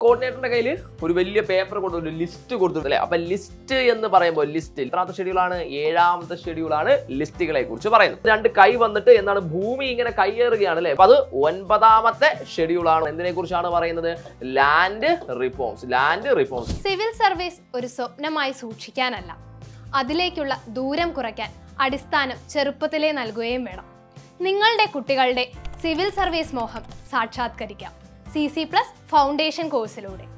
കോർഡിനേറ്ററിന്റെ കയ്യിൽ ഒരു വലിയ പേപ്പർ കൊടുത്തു ഒരു ലിസ്റ്റ് കൊടുത്തിട്ടുണ്ട് അല്ലേ അപ്പൊ ലിസ്റ്റ് എന്ന് പറയുമ്പോൾ ലിസ്റ്റ് എത്രാമത്തെ ഷെഡ്യൂളാണ് ഏഴാമത്തെ ഷെഡ്യൂളാണ് ലിസ്റ്റുകളെ കുറിച്ച് പറയുന്നത് രണ്ട് കൈ വന്നിട്ട് എന്താണ് ഭൂമി ഇങ്ങനെ കയ്യേറുകയാണ് അല്ലേ അപ്പൊ അത് ഒൻപതാമത്തെ ഷെഡ്യൂളാണ് എന്തിനെ കുറിച്ചാണ് പറയുന്നത് land reforms land reforms civil service ഒരു സ്വപ്നമായി സൂക്ഷിക്കാനല്ല അതിലേക്കുള്ള ദൂരം കുറയ്ക്കാൻ അടിസ്ഥാനം ചെറുപ്പത്തിലേ നൽകുകയും വേണം നിങ്ങളുടെ കുട്ടികളുടെ സിവിൽ സർവീസ് മോഹം സാക്ഷാത്കരിക്കാം സി സി പ്ലസ് ഫൗണ്ടേഷൻ കോഴ്സിലൂടെ